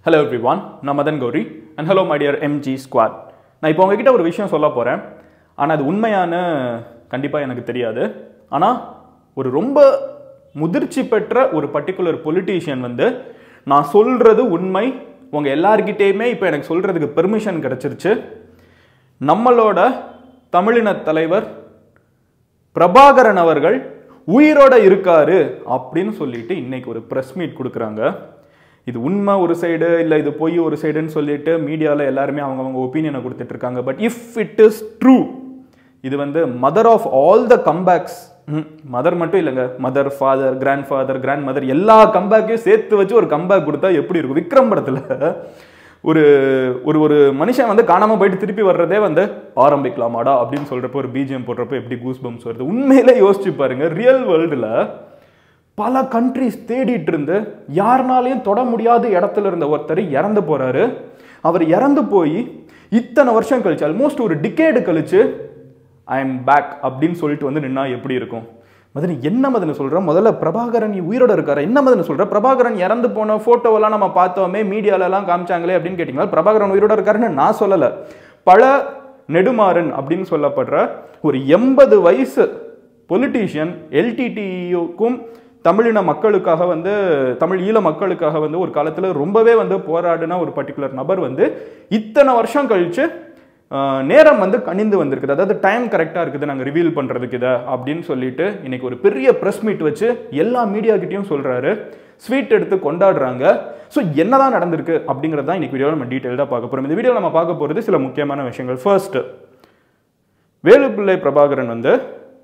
Hello everyone நான் Madan Gowri and hello my dear MG squad நான் இப்போ உங்ககிட்ட ஒரு விஷயம் சொல்ல போகிறேன் ஆனால் அது உண்மையான கண்டிப்பாக எனக்கு தெரியாது ஆனால் ஒரு ரொம்ப முதிர்ச்சி பெற்ற ஒரு பர்டிகுலர் பொலிட்டீஷியன் வந்து நான் சொல்கிறது உண்மை உங்கள் எல்லார்கிட்டேயுமே இப்போ எனக்கு சொல்கிறதுக்கு பெர்மிஷன் கிடச்சிருச்சு நம்மளோட தமிழின தலைவர் பிரபாகரன் அவர்கள் உயிரோட இருக்காரு அப்படின்னு சொல்லிட்டு இன்னைக்கு ஒரு ப்ரெஸ் மீட் கொடுக்குறாங்க இது உண்மை ஒரு சைடு இல்லை இது பொய் ஒரு சைடுன்னு சொல்லிட்டு மீடியாவில் எல்லாருமே அவங்கவங்க ஒப்பீனியனை கொடுத்துட்டு இருக்காங்க but if it is true இது வந்து mother of all the comebacks mother மட்டும் இல்லைங்க mother father grandfather grandmother எல்லா கம்பேக்கையும் சேர்த்து வச்சு ஒரு கம்பேக் கொடுத்தா எப்படி இருக்கும் விக்ரம் படத்தில் ஒரு ஒரு ஒரு மனுஷன் வந்து காணாம போயிட்டு திருப்பி வர்றதே வந்து ஆரம்பிக்கலாமாடா அப்படின்னு சொல்றப்போ ஒரு பிஜிஎம் போடுறப்போ எப்படி கூஸ் பம்ஸ் வருது உண்மையிலே யோசிச்சு பாருங்க ரியல் வேர்ல்டுல பல கண்ட்ரிஸ் தேடிட்டு இருந்து யாருனாலையும் தொட முடியாத இடத்துல இருந்த ஒருத்தர் இறந்து போறாரு அவர் இறந்து போய் இத்தனை வருஷம் கழிச்சு ஆல்மோஸ்ட் ஒரு டிகேடு கழிச்சு ஐ எம் பேக் அப்படின்னு சொல்லிட்டு வந்து நின்னா எப்படி இருக்கும் மதனி என்ன மதனை சொல்ற முதல்ல பிரபாகரன் நீ உயிரோட இருக்காரு என்ன மதனை சொல்ற பிரபாகரன் இறந்து போன போட்டோவெல்லாம் நம்ம பார்த்தோமே மீடியால எல்லாம் காமிச்சாங்களே அப்படின்னு கேட்டீங்கன்னா பிரபாகரன் உயிரோட இருக்காருன்னு நான் சொல்லல பல நெடுமாறன் அப்படின்னு சொல்லப்படுற ஒரு எண்பது வயசு பொலிட்டீஷியன் எல்டிடியுக்கும் தமிழின மக்களுக்காக வந்து தமிழ் ஈழ மக்களுக்காக வந்து ஒரு காலத்தில் ரொம்பவே வந்து போராடின ஒரு பர்டிகுலர் நபர் வந்து இத்தனை வருஷம் கழிச்சு ஆஹ், நேரம் வந்து கனிந்து வந்திருக்குது அதாவது டைம் கரெக்டாக இருக்குது நாங்கள் ரிவீல் பண்ணுறதுக்கு இதை அப்படின்னு சொல்லிட்டு இன்னைக்கு ஒரு பெரிய ப்ரெஸ் மீட் வச்சு எல்லா மீடியா கிட்டயும் சொல்கிறாரு ஸ்வீட் எடுத்து கொண்டாடுறாங்க ஸோ என்னதான் நடந்திருக்கு அப்படிங்கிறது தான் இன்னைக்கு வீடியோவில் நம்ம டீட்டெயில்டாக பார்க்க போகிறோம் இந்த வீடியோவில் நம்ம பார்க்க போகிறது சில முக்கியமான விஷயங்கள் ஃபர்ஸ்ட் வேலுப்பிள்ளை பிரபாகரன் வந்து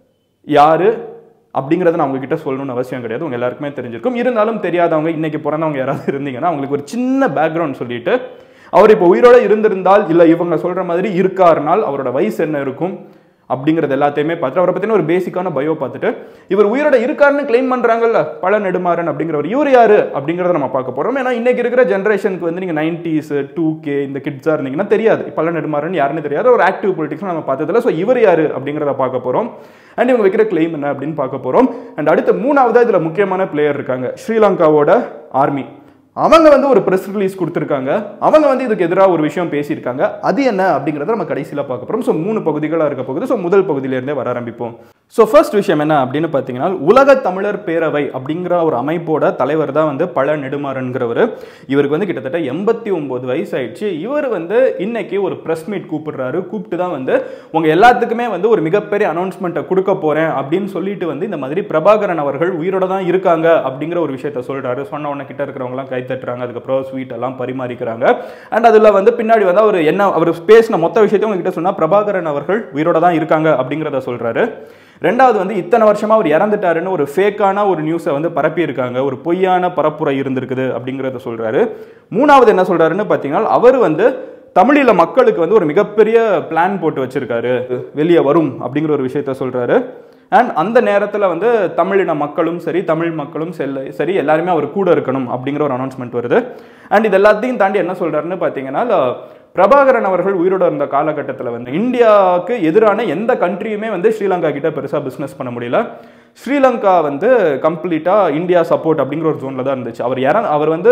யாரு அப்படிங்கிறத நான் உங்ககிட்ட சொல்லணும்னு அவசியம் கிடையாது உங்க எல்லாருக்குமே தெரிஞ்சிருக்கும் இருந்தாலும் தெரியாதவங்க இன்னைக்கு பிறந்தவங்க யாராவது இருந்தீங்கன்னா அவங்களுக்கு ஒரு சின்ன பேக்ரவுண்ட் சொல்லிட்டு அவர் இப்போ உயிரோட இருந்திருந்தால் இல்லை இவங்க சொல்ற மாதிரி இருக்காருனால் அவரோட வயசு என்ன இருக்கும் அப்படிங்கிறது எல்லாத்தையுமே பார்த்துட்டு அவரை பற்றின ஒரு பேசிக்கான பயோ பார்த்துட்டு இவர் உயிரோட இருக்காருன்னு கிளைம் பண்ணுறாங்கல்ல பல நெடுமாறன் அப்படிங்கிறவர் இவர் யாரு அப்படிங்கிறத நம்ம பார்க்க போகிறோம் ஏன்னா இன்னைக்கு இருக்கிற ஜென்ரேஷனுக்கு வந்து நீங்கள் நைன்டிஸ் டூ கே இந்த கிட்ஸாக இருந்தீங்கன்னா தெரியாது பல நெடுமாறன் யாருன்னு தெரியாது ஒரு ஆக்டிவ் பொலிட்டிக்ஸ் நம்ம பார்த்ததில்ல ஸோ இவர் யாரு அப்படிங்கிறத பார்க்க போகிறோம் அண்ட் இவங்க வைக்கிற கிளைம் என்ன அப்படின்னு பார்க்க போகிறோம் அண்ட் அடுத்த மூணாவதா இதில் முக்கியமான பிளேயர் இருக்காங்க ஸ்ரீலங்காவோட ஆர்மி அவங்க வந்து ஒரு ப்ரெஸ் ரிலீஸ் கொடுத்துருக்காங்க அவங்க வந்து இதுக்கு எதிராக ஒரு விஷயம் பேசியிருக்காங்க அது என்ன அப்படிங்கிறத நம்ம கடைசியில் பார்க்க போகிறோம் ஸோ மூணு பகுதிகளாக இருக்க போகுது ஸோ முதல் பகுதியிலேருந்தே வர ஆரம்பிப்போம் ஸோ ஃபர்ஸ்ட் விஷயம் என்ன அப்படின்னு பார்த்தீங்கன்னா உலக தமிழர் பேரவை அப்படிங்கிற ஒரு அமைப்போட தலைவர் தான் வந்து பழ நெடுமாறன்கிறவர் இவருக்கு வந்து கிட்டத்தட்ட எண்பத்தி ஒம்பது வயசு ஆயிடுச்சு இவர் வந்து இன்னைக்கு ஒரு ப்ரெஸ் மீட் கூப்பிடுறாரு கூப்பிட்டு தான் வந்து உங்க எல்லாத்துக்குமே வந்து ஒரு மிகப்பெரிய அனௌன்ஸ்மெண்ட்டை கொடுக்க போறேன் அப்படின்னு சொல்லிட்டு வந்து இந்த மாதிரி பிரபாகரன் அவர்கள் உயிரோட தான் இருக்காங்க அப்படிங்கிற ஒரு விஷயத்த சொல்றாரு சொன்ன உடனே கிட்ட இருக்கிறவங்கலாம் கை தட்டுறாங்க அதுக்கப்புறம் ஸ்வீட் எல்லாம் பரிமாறிக்கிறாங்க அண்ட் அதில் வந்து பின்னாடி வந்து அவர் என்ன அவர் பேசின மொத்த விஷயத்தையும் உங்ககிட்ட சொன்னா பிரபாகரன் அவர்கள் உயிரோட தான் இருக்காங்க அப்படிங்கிறத சொல்றாரு ரெண்டாவது வந்து இத்தனை வருஷமா அவர் இறந்துட்டாருன்னு ஒரு ஃபேக்கான ஒரு நியூஸை வந்து பரப்பி இருக்காங்க ஒரு பொய்யான பரப்புரை இருந்திருக்குது அப்படிங்கிறத சொல்றாரு மூணாவது என்ன சொல்றாருன்னு பார்த்தீங்கன்னா அவர் வந்து தமிழீழ மக்களுக்கு வந்து ஒரு மிகப்பெரிய பிளான் போட்டு வச்சிருக்காரு வெளியே வரும் அப்படிங்கிற ஒரு விஷயத்த சொல்றாரு அண்ட் அந்த நேரத்தில் வந்து தமிழின மக்களும் சரி தமிழ் மக்களும் செல்ல சரி எல்லாருமே அவர் கூட இருக்கணும் அப்படிங்கிற ஒரு அனௌன்ஸ்மெண்ட் வருது அண்ட் இது எல்லாத்தையும் தாண்டி என்ன சொல்றாருன்னு பார்த்தீங்கன்னா பிரபாகரன் அவர்கள் உயிரோட இருந்த காலகட்டத்தில் வந்து இந்தியாவுக்கு எதிரான எந்த கண்ட்ரியுமே வந்து ஸ்ரீலங்கா கிட்ட பெருசாக பிஸ்னஸ் பண்ண முடியல ஸ்ரீலங்கா வந்து கம்ப்ளீட்டாக இந்தியா சப்போர்ட் அப்படிங்கிற ஒரு ஜோனில் தான் இருந்துச்சு அவர் இற அவர் வந்து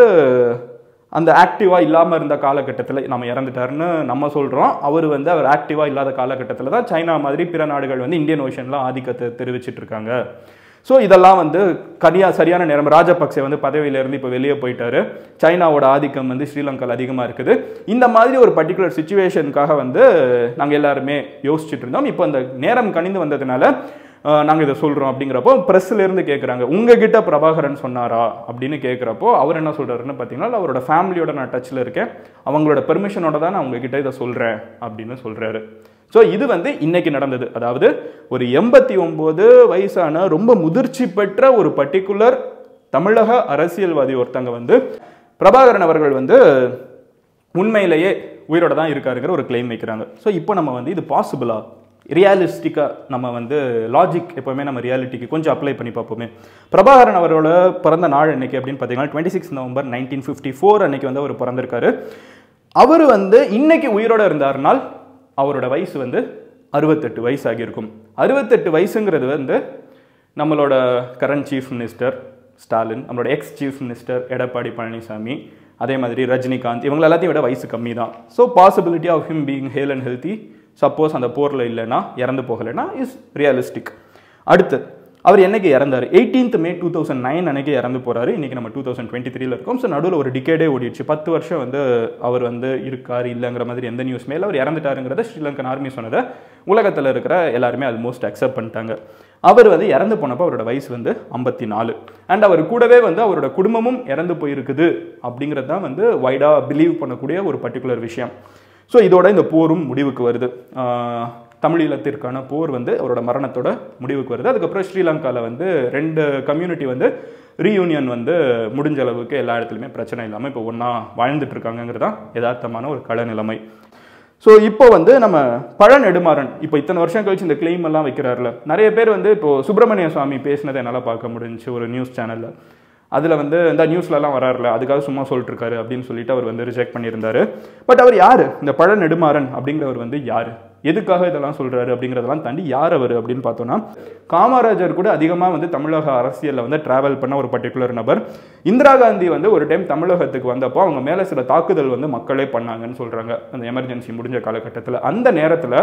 அந்த ஆக்டிவாக இல்லாமல் இருந்த காலகட்டத்தில் நம்ம இறந்துட்டாருன்னு நம்ம சொல்கிறோம் அவர் வந்து அவர் ஆக்டிவாக இல்லாத காலகட்டத்தில் தான் சைனா மாதிரி பிற நாடுகள் வந்து இந்தியன் ஓஷனில் ஆதிக்கத்தை தெரிவிச்சிட்டு இருக்காங்க ஸோ இதெல்லாம் வந்து கரியா சரியான நேரம் ராஜபக்சே வந்து பதவியிலேருந்து இப்போ வெளியே போயிட்டாரு சைனாவோட ஆதிக்கம் வந்து ஸ்ரீலங்காவில் அதிகமாக இருக்குது இந்த மாதிரி ஒரு பர்டிகுலர் சுச்சுவேஷனுக்காக வந்து நாங்கள் எல்லாருமே யோசிச்சுட்டு இருந்தோம் இப்போ அந்த நேரம் கணிந்து வந்ததுனால நாங்கள் இதை சொல்கிறோம் அப்படிங்கிறப்போ ப்ரெஸ்ல இருந்து கேட்குறாங்க உங்ககிட்ட பிரபாகரன் சொன்னாரா அப்படின்னு கேட்குறப்போ அவர் என்ன சொல்கிறாருன்னு பார்த்தீங்கன்னா அவரோட ஃபேமிலியோட நான் டச்சில் இருக்கேன் அவங்களோட பெர்மிஷனோட தான் நான் உங்ககிட்ட இதை சொல்கிறேன் அப்படின்னு சொல்கிறாரு ஸோ இது வந்து இன்னைக்கு நடந்தது அதாவது ஒரு எண்பத்தி ஒம்பது வயசான ரொம்ப முதிர்ச்சி பெற்ற ஒரு பர்டிகுலர் தமிழக அரசியல்வாதி ஒருத்தங்க வந்து பிரபாகரன் அவர்கள் வந்து உண்மையிலேயே உயிரோட தான் இருக்காருங்கிற ஒரு கிளைம் வைக்கிறாங்க ஸோ இப்போ நம்ம வந்து இது பாசிபிளா ரியாலிஸ்டிக்காக நம்ம வந்து லாஜிக் எப்போவுமே நம்ம ரியாலிட்டிக்கு கொஞ்சம் அப்ளை பண்ணி பார்ப்போமே பிரபாகரன் அவரோட பிறந்த நாள் அன்னைக்கு அப்படின்னு பார்த்தீங்கன்னா twenty six November nineteen fifty four அன்னைக்கு வந்து அவர் பிறந்திருக்காரு அவர் வந்து இன்னைக்கு உயிரோட இருந்தாருனால் அவரோட வயசு வந்து அறுபத்தெட்டு வயசு ஆகியிருக்கும் அறுபத்தெட்டு வயசுங்கிறது வந்து நம்மளோட கரண்ட் சீஃப் மினிஸ்டர் ஸ்டாலின் நம்மளோட ex chief minister Edappadi Palaniswami அதே மாதிரி ரஜினிகாந்த் இவங்க எல்லாத்தையும் விட வயசு கம்மி தான் so possibility of him being hale and healthy suppose அந்த போரில் இல்லைன்னா இறந்து போகலைன்னா இஸ் ரியலிஸ்டிக் அடுத்து அவர் என்னைக்கு இறந்தார் 18th மே டூ தௌசண்ட் நைன் அன்னைக்கு இறந்து போறாரு இன்னைக்கு நம்ம டூ தௌசண்ட் டுவெண்ட்டி த்ரீல இருக்கோம் ஸோ நடுவில் ஒரு டிகேடே ஓடிடுச்சு பத்து வருஷம் வந்து அவர் வந்து இருக்கார் இல்லைங்கிற மாதிரி எந்த நியூஸ் மேல அவர் இறந்துட்டாருங்கிறத ஸ்ரீலங்கன் ஆர்மி சொன்னதை உலகத்தில் இருக்கிற எல்லாருமே ஆல்மோஸ்ட் அக்செப்ட் பண்ணிட்டாங்க அவர் வந்து இறந்து போனப்போ அவரோட வயசு வந்து ஐம்பத்தி நாலு அண்ட் அவர் கூடவே வந்து அவரோட குடும்பமும் இறந்து போயிருக்குது அப்படிங்கிறது தான் வந்து வைடாக பிலீவ் பண்ணக்கூடிய ஒரு பர்டிகுலர் விஷயம் ஸோ இதோட இந்த போரும் முடிவுக்கு வருது ஆஹ் தமிழீழத்திற்கான போர் வந்து அவரோட மரணத்தோட முடிவுக்கு வருது அதுக்கப்புறம் ஸ்ரீலங்காவில் வந்து ரெண்டு கம்யூனிட்டி வந்து ரீயூனியன் வந்து முடிஞ்ச அளவுக்கு எல்லா இடத்துலையுமே பிரச்சனை இல்லாமல் இப்போ ஒன்றா வாழ்ந்துட்டு இருக்காங்கங்கிறது தான் யதார்த்தமான ஒரு கள நிலைமை ஸோ இப்போ வந்து நம்ம பழ நெடுமாறன் இப்போ இத்தனை வருஷம் கழிச்சு இந்த கிளைம் எல்லாம் வைக்கிறாருல நிறைய பேர் வந்து இப்போ சுப்பிரமணிய சுவாமி பேசினதை என்னால் பார்க்க முடிஞ்சுச்சு ஒரு நியூஸ் சேனலில் அதில் வந்து இந்த நியூஸ்லலாம் வராருல அதுக்காக சும்மா சொல்லிட்டு இருக்காரு அப்படின்னு சொல்லிட்டு அவர் வந்து ரிஜெக்ட் பண்ணியிருந்தாரு பட் அவர் யார் இந்த பழ நெடுமாறன் அப்படிங்கிறவர் வந்து யார் எதுக்காக இதெல்லாம் சொல்றாரு அப்படிங்கிறதெல்லாம் தாண்டி யார் அவர் அப்படின்னு பார்த்தோம்னா காமராஜர் கூட அதிகமாக வந்து தமிழக அரசியலில் வந்து டிராவல் பண்ண ஒரு பர்டிகுலர் நபர் இந்திரா காந்தி வந்து ஒரு டைம் தமிழகத்துக்கு வந்தப்போ அவங்க மேலே சில தாக்குதல் வந்து மக்களே பண்ணாங்கன்னு சொல்றாங்க அந்த எமர்ஜென்சி முடிஞ்ச காலகட்டத்தில் அந்த நேரத்தில்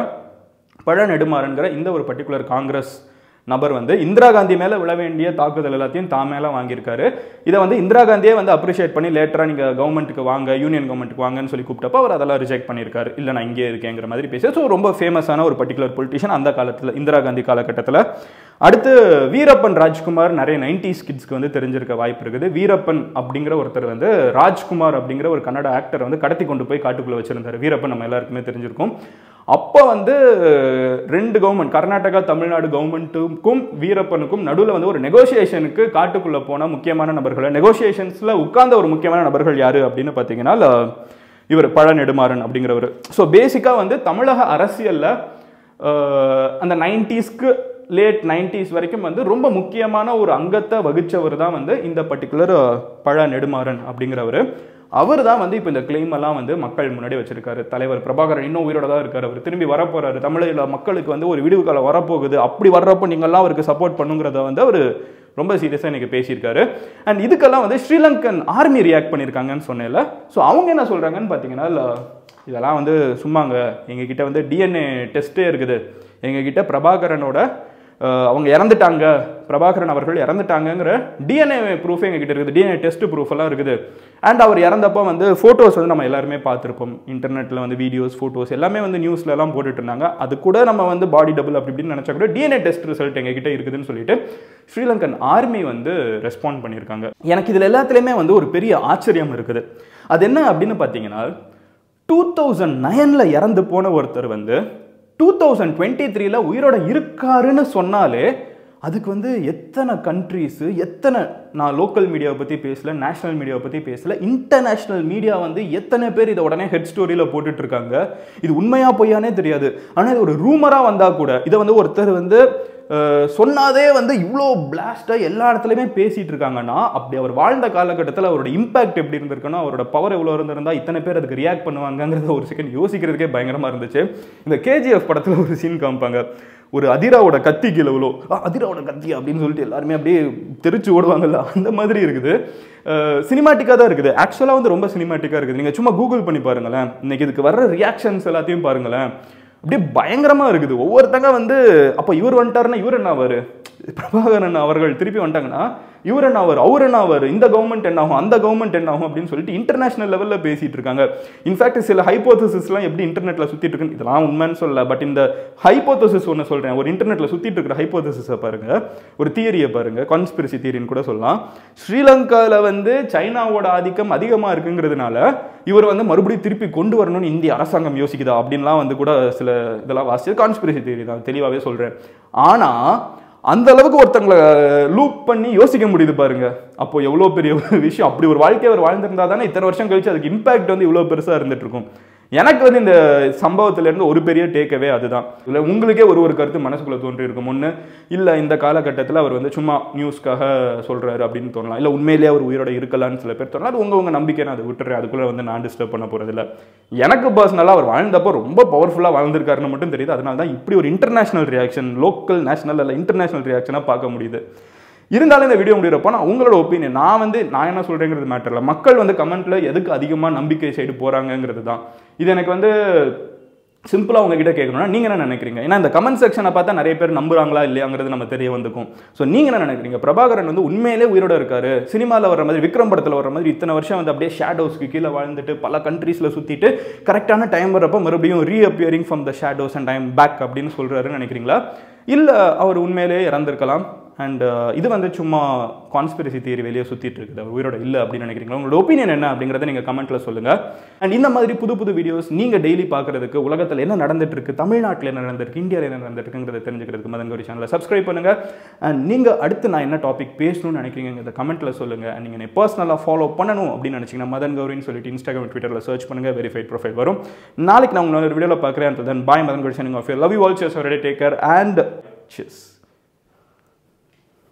பழ நெடுமாறன்கிற இந்த ஒரு பர்டிகுலர் காங்கிரஸ் நபர் வந்து இந்திரா காந்தி மேல விழ வேண்டிய தாக்குதல் எல்லாத்தையும் தான் மேல வாங்கியிருக்காரு இதை வந்து இந்திரா காந்தியே வந்து அப்ரிஷியேட் பண்ணி லேட்டரா நீங்க கவர்மெண்ட்டுக்கு வாங்க யூனியன் கவர்மெண்ட்டுக்கு வாங்கன்னு சொல்லி கூப்பிட்டப்போ அவர் அதெல்லாம் ரிஜெக்ட் பண்ணியிருக்காரு இல்ல நான் இங்கே இருக்கேங்கிற மாதிரி பேசி ஸோ ரொம்ப ஃபேமஸான ஒரு பர்டிகுலர் பொலிட்டிஷியன் அந்த காலத்துல இந்திரா காந்தி காலகட்டத்தில் அடுத்து வீரப்பன் ராஜ்குமார் நிறைய நைன்டிஸ் கிட்ஸ்க்கு வந்து தெரிஞ்சிருக்க வாய்ப்பு இருக்குது வீரப்பன் அப்படிங்கிற ஒருத்தர் வந்து ராஜ்குமார் அப்படிங்கிற ஒரு கன்னட ஆக்டர் வந்து கடத்தி கொண்டு போய் காட்டுக்குள்ள வச்சிருந்தாரு வீரப்பன் நம்ம எல்லாருக்குமே தெரிஞ்சிருக்கும் அப்போ வந்து ரெண்டு கவர்மெண்ட் கர்நாடகா தமிழ்நாடு கவர்மெண்ட்டுக்கும் வீரப்பனுக்கும் நடுவில் வந்து ஒரு நெகோசியேஷனுக்கு காட்டுக்குள்ள போன முக்கியமான நபர்கள் நெகோசியேஷன்ஸ்ல உட்கார்ந்த ஒரு முக்கியமான நபர்கள் யாரு அப்படின்னு பார்த்தீங்கன்னா ல- இவர் பழ நெடுமாறன் அப்படிங்கிறவர் ஸோ பேசிக்காக வந்து தமிழக அரசியல்ல அஹ், அந்த நைன்டிஸ்க்கு லேட் நைன்டிஸ் வரைக்கும் வந்து ரொம்ப முக்கியமான ஒரு அங்கத்தை வகிச்சவர் தான் வந்து இந்த பர்டிகுலர் பழ நெடுமாறன் அப்படிங்கிறவர் அவர் தான் வந்து இப்போ இந்த claim எல்லாம் வந்து மக்கள் முன்னாடி வச்சிருக்காரு தலைவர் பிரபாகரன் இன்னும் உயிரோட தான் இருக்காரு அவர் திரும்பி வரப்போறாரு தமிழில் மக்களுக்கு வந்து ஒரு விடிவு காலம் வரப்போகுது அப்படி வர்றப்போ நீங்கள்லாம் அவருக்கு சப்போர்ட் பண்ணுங்கிறத வந்து அவர் ரொம்ப சீரியஸாக இன்னைக்கு பேசியிருக்காரு அண்ட் இதுக்கெல்லாம் வந்து ஸ்ரீலங்கன் ஆர்மி ரியாக்ட் பண்ணியிருக்காங்கன்னு சொன்னேன்ல ஸோ அவங்க என்ன சொல்றாங்கன்னு பார்த்தீங்கன்னா இல்ல, இதெல்லாம் வந்து சும்மாங்க எங்ககிட்ட வந்து டிஎன்ஏ டெஸ்ட்டே இருக்குது எங்ககிட்ட பிரபாகரனோட அஹ், அவங்க இறந்துட்டாங்க பிரபாகரன் அவர்கள் இறந்துட்டாங்கங்கிற டிஎன்ஏ ப்ரூஃப் எங்ககிட்ட இருக்குது டிஎன்ஏ டெஸ்ட் ப்ரூஃப் எல்லாம் இருக்குது அண்ட் அவர் இறந்தப்போ வந்து ஃபோட்டோஸ் வந்து நம்ம எல்லாருமே பார்த்துருப்போம் இன்டர்நெட்டில் வந்து வீடியோஸ் ஃபோட்டோஸ் எல்லாமே வந்து நியூஸ்ல எல்லாம் போட்டுட்டு இருந்தாங்க அது கூட நம்ம வந்து பாடி டபுள் அப்படி இப்படின்னு நினச்சா கூட டிஎன்ஏ டெஸ்ட் ரிசல்ட் எங்ககிட்ட இருக்குதுன்னு சொல்லிட்டு ஸ்ரீலங்கன் ஆர்மி வந்து ரெஸ்பாண்ட் பண்ணியிருக்காங்க எனக்கு இதில் எல்லாத்துலேயுமே வந்து ஒரு பெரிய ஆச்சரியம் இருக்குது அது என்ன அப்படின்னு பார்த்தீங்கன்னா டூ தௌசண்ட் நைனில் இறந்து போன ஒருத்தர் வந்து டூ தௌசண்ட் டுவெண்ட்டி த்ரீல உயிரோட இருக்காருன்னு சொன்னாலே அதுக்கு வந்து எத்தனை கண்ட்ரீஸு எத்தனை நான் லோக்கல் மீடியாவை பற்றி பேசல நேஷனல் மீடியாவை பற்றி பேசல இன்டர்நேஷ்னல் மீடியா வந்து எத்தனை பேர் இதை உடனே ஹெட் ஸ்டோரியில் போட்டுட்டு இருக்காங்க இது உண்மையா பொய்யானே தெரியாது ஆனால் இது ஒரு ரூமராக வந்தால் கூட இதை வந்து ஒருத்தர் வந்து அஹ், சொன்னாதே வந்து இவ்வளோ பிளாஸ்டாக எல்லா இடத்துலையுமே பேசிட்டு இருக்காங்கன்னா அப்படி அவர் வாழ்ந்த காலகட்டத்தில் அவரோட இம்பாக்ட் எப்படி இருந்திருக்குன்னா அவரோட பவர் எவ்வளோ இருந்திருந்தா இத்தனை பேர் அதுக்கு ரியாக்ட் பண்ணுவாங்கங்கிறத ஒரு செகண்ட் யோசிக்கிறதுக்கே பயங்கரமாக இருந்துச்சு இந்த கேஜிஎஃப் படத்தில் ஒரு சீன் காமிப்பாங்க ஒரு அதிராவோட கத்தி கீழே விழோ "ஆ, அதிராவோட கத்தி அப்படின்னு சொல்லிட்டு எல்லாருமே அப்படியே தெரிச்சு ஓடுவாங்கல்ல அந்த மாதிரி இருக்குது சினிமாட்டிக்காக தான் இருக்குது ஆக்சுவலாக வந்து ரொம்ப சினிமாட்டிக்காக இருக்குது நீங்கள் சும்மா கூகுள் பண்ணி பாருங்களேன் இன்னைக்கு இதுக்கு வர்ற ரியாக்ஷன்ஸ் எல்லாத்தையும் பாருங்களேன் அப்படியே பயங்கரமா இருக்குது ஒவ்வொருத்தங்க வந்து அப்போ இவர் வந்துட்டாருன்னா இவர் என்ன ஆவாரு பிரபாகரன் அவர்கள் திருப்பி வந்துட்டாங்கன்னா இவர் என்ன ஆவார் அவர் என்ன ஆவார் இந்த கவர்மெண்ட் என்ன ஆகும் அந்த கவர்மெண்ட் என்ன ஆகும் அப்படின்னு சொல்லிட்டு இன்டர்நேஷனல் லெவலில் பேசிட்டு இருக்காங்க இன்ஃபேக்ட் சில ஹைப்போதசிஸ்லாம் எப்படி இன்டர்நெட்டில் சுற்றிட்டு இருக்குன்னு இதெல்லாம் உண்மைன்னு சொல்லல பட் இந்த ஹைப்போதசிஸ் ஒன்று சொல்கிறேன் ஒரு இன்டர்நெட்டில் சுற்றிட்டு இருக்கிற ஹைப்போதசிஸை பாருங்க ஒரு தியரியை பாருங்க கான்ஸ்பிரசி தியரின்னு கூட சொல்லலாம் ஸ்ரீலங்காவில் வந்து சைனாவோட ஆதிக்கம் அதிகமாக இருக்குங்கிறதுனால இவர் வந்து மறுபடியும் திருப்பி கொண்டு வரணும்னு இந்திய அரசாங்கம் யோசிக்குதா அப்படின்லாம் வந்து கூட சில இதெல்லாம் வாசிச்சு கான்ஸ்பிரசி தியரி தான் தெளிவாகவே சொல்கிறேன் ஆனால் அந்த அளவுக்கு ஒருத்தங்களை லூப் பண்ணி யோசிக்க முடியுது பாருங்க அப்போ எவ்வளோ பெரிய ஒரு விஷயம் அப்படி ஒரு வாழ்க்கை அவர் வாழ்ந்திருந்தா தானே இத்தனை வருஷம் கழிச்சு அதுக்கு இம்பாக்ட் வந்து இவ்வளோ பெருசாக இருந்துட்டு இருக்கும் எனக்கு வந்து இந்த சம்பவத்துல இருந்து ஒரு பெரிய டேக்கவே அதுதான் இல்லை உங்களுக்கே ஒரு ஒரு கருத்து மனசுக்குள்ள தோன்றி இருக்கும் ஒன்று இல்லை இந்த காலகட்டத்தில் அவர் வந்து சும்மா நியூஸ்க்காக சொல்றாரு அப்படின்னு தோணலாம் இல்லை உண்மையிலேயே அவர் உயிரோட இருக்கலாம்னு சில பேர் தோணலாம் அது உங்க உங்க நம்பிக்கை நான் அதை விட்டுறேன் அதுக்குள்ள வந்து நான் டிஸ்டர்ப் பண்ண போறதில்ல எனக்கு பர்சனலாக அவர் வாழ்ந்தப்போ ரொம்ப பவர்ஃபுல்லாக வாழ்ந்திருக்காருன்னு மட்டும் தெரியுது அதனால தான் இப்படி ஒரு இன்டர்நேஷனல் ரியாக்ஷன் லோக்கல் நேஷனல் அல்ல இன்டர்நேஷனல் ரியாக்ஷனாக பார்க்க முடியுது இருந்தாலும் இந்த வீடியோ முடிகிறப்போ நான் உங்களோட ஒப்பீனியன் நான் வந்து நான் என்ன சொல்கிறேங்கிறது மேட்டர் இல்லை மக்கள் வந்து கமெண்ட்ல எதுக்கு அதிகமாக நம்பிக்கை சைடு போகிறாங்கங்கிறது தான் இது எனக்கு வந்து சிம்பிளாக உங்ககிட்ட கேட்கணும்னா நீங்கள் என்ன நினைக்கிறீங்க ஏன்னா இந்த கமெண்ட் செக்ஷனை பார்த்தா நிறைய பேர் நம்புறாங்களா இல்லையாங்கிறது நம்ம தெரிய வந்துக்கும் ஸோ நீங்கள் என்ன நினைக்கிறீங்க பிரபாகரன் வந்து உண்மையிலே உயிரோட இருக்காரு சினிமாவில் வர மாதிரி விக்ரம் படத்தில் வர மாதிரி இத்தனை வருஷம் வந்து அப்படியே ஷேடோஸ்க்கு கீழே வாழ்ந்துட்டு பல கண்ட்ரீஸில் சுற்றிட்டு கரெக்டான டைம் வரப்போ மறுபடியும் reappearing from the shadows and time back அப்படின்னு சொல்கிறாருன்னு நினைக்கிறீங்களா இல்லை அவர் உண்மையிலே இறந்திருக்கலாம் அண்ட் இது வந்து சும்மா கான்ஸ்பிரசி தியரி வெளியே சுற்றிட்டு இருக்குது அவர் உயிரோட இல்லை அப்படின்னு நினைக்கிறீங்களா உங்களோட ஒப்பீனியன் என்ன அப்படிங்கிறத நீங்கள் கமெண்ட்டில் சொல்லுங்கள் அண்ட் இந்த மாதிரி புது புது வீடியோஸ் நீங்கள் டெய்லி பார்க்குறதுக்கு உலகத்தில் என்ன நடந்துட்டு இருக்கு தமிழ்நாட்டில் என்ன நடந்திருக்கு இந்தியாவில் என்ன நடந்திருக்குங்கிறத தெரிஞ்சுக்கிறதுக்கு மதன் கௌரி சேனலை சப்ஸ்கிரைப் பண்ணுங்கள் அண்ட் நீங்கள் அடுத்து நான் என்ன டாபிக் பேசணும்னு நினைக்கிறீங்க கமெண்ட்டில் சொல்லுங்கள் அண்ட் நீங்கள் பர்சனலாக ஃபாலோ பண்ணணும் அப்படின்னு நினச்சிங்கன்னா மதன் கௌரின்னு சொல்லிட்டு இன்ஸ்டாகிராம் ட்விட்டரில் சர்ச் பண்ணுங்கள் வெரிஃபைட் ப்ரொஃபைல் வரும் நாளைக்கு நான் உங்களோட வீடியோவில் பார்க்குறேன் then bye Madan Gowri signing off love you all cheers take care and Cheers.